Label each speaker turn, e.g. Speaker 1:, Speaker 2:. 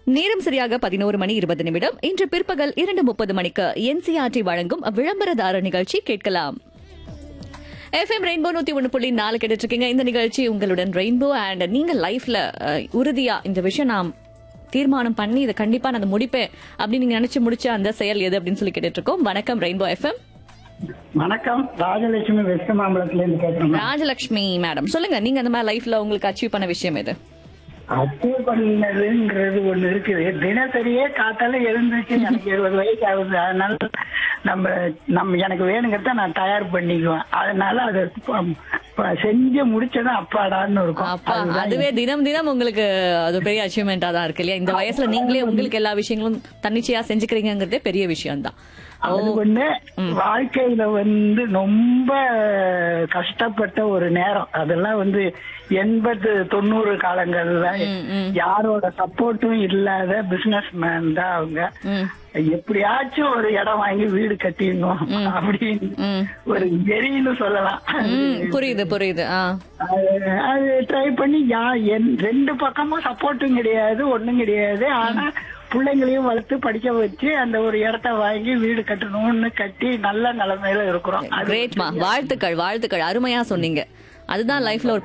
Speaker 1: நேரம் சரியாக பதினோரு மணி இருபது நிமிடம் இன்று பிற்பகல் இரண்டு முப்பது மணிக்கு என்சிஆர்டி வழங்கும் விளம்பரதார நிகழ்ச்சி கேட்கலாம் எஃப்எம் ரெயின்போ நூத்தி ஒன்று புள்ளி நாலு கேட்டுட்டு இருக்கீங்க இந்த நிகழ்ச்சி உங்களுடன் ரெயின்போ அண்ட் நீங்க லைஃப்ல அஹ், உறுதியா இந்த விஷயம் நான் தீர்மானம் பண்ணி இதை கண்டிப்பா நான் அதை முடிப்பேன் அப்படின்னு நீங்க நினைச்சு முடிச்ச அந்த செயல் எது அப்படின்னு சொல்லி கேட்டுட்டு இருக்கோம் வணக்கம் ரெயின்போ எஃப்எம்
Speaker 2: வணக்கம் ராஜலட்சுமி வெஸ்ட் மாம்பலத்துல இருந்து கேட்கிறேன்
Speaker 1: ராஜலட்சுமி மேடம் சொல்லுங்க நீங்க அந்த மாதிரி லைஃப்ல உங்களுக்கு அச்சீவ் பண்ண விஷயம் எது
Speaker 2: அச்சீவ் பண்ணதுங்கிறது ஒண்ணு இருக்குது தினசரியே காத்தால எழுந்துச்சு எனக்கு இருபது வயசு ஆகுது அதனால நம்ம நம்ம எனக்கு வேணுங்கிறத நான் தயார் பண்ணிக்குவேன் அதனால அதை ப- ப- செஞ்சு முடிச்சதும் அப்பாடான்னு இருக்கும்
Speaker 1: அப்பா
Speaker 2: அதுதான்
Speaker 1: அதுவே தினம் தினம் உங்களுக்கு அது பெரிய அச்சீவ்மெண்டா தான் இருக்கு இல்லையா இந்த வயசுல நீங்களே உங்களுக்கு எல்லா விஷயங்களும் தன்னிச்சையா செஞ்சுக்கிறீங்கிறதே பெரிய விஷயம் தான்
Speaker 2: அது ஒண்ணு வாழ்க்கையில வந்து ரொம்ப கஷ்டப்பட்ட ஒரு நேரம் அதெல்லாம் வந்து எண்பது தொண்ணூறு காலங்கள்ல யாரோட சப்போர்ட்டும் இல்லாத பிசினஸ் மேன் தான் அவங்க எப்படியாச்சும் ஒரு இடம் வாங்கி வீடு கட்டிடணும் அப்படின்னு ஒரு வெறின்னு சொல்லலாம்
Speaker 1: ம், புரியுது புரியுது ஆ
Speaker 2: அது- அது ட்ரை பண்ணி யா என்- ரெண்டு பக்கமும் சப்போர்ட்டும் கிடையாது ஒண்ணும் கிடையாது ஆனா பிள்ளைங்களையும் வளர்த்து படிக்க வச்சு அந்த ஒரு இடத்த வாங்கி வீடு கட்டணும்னு கட்டி நல்ல நிலைமையில இருக்கிறோம் அது
Speaker 1: கிரேட்மா வாழ்த்துக்கள் வாழ்த்துக்கள் அருமையா சொன்னீங்க அதுதான் லைஃப்ல ஒரு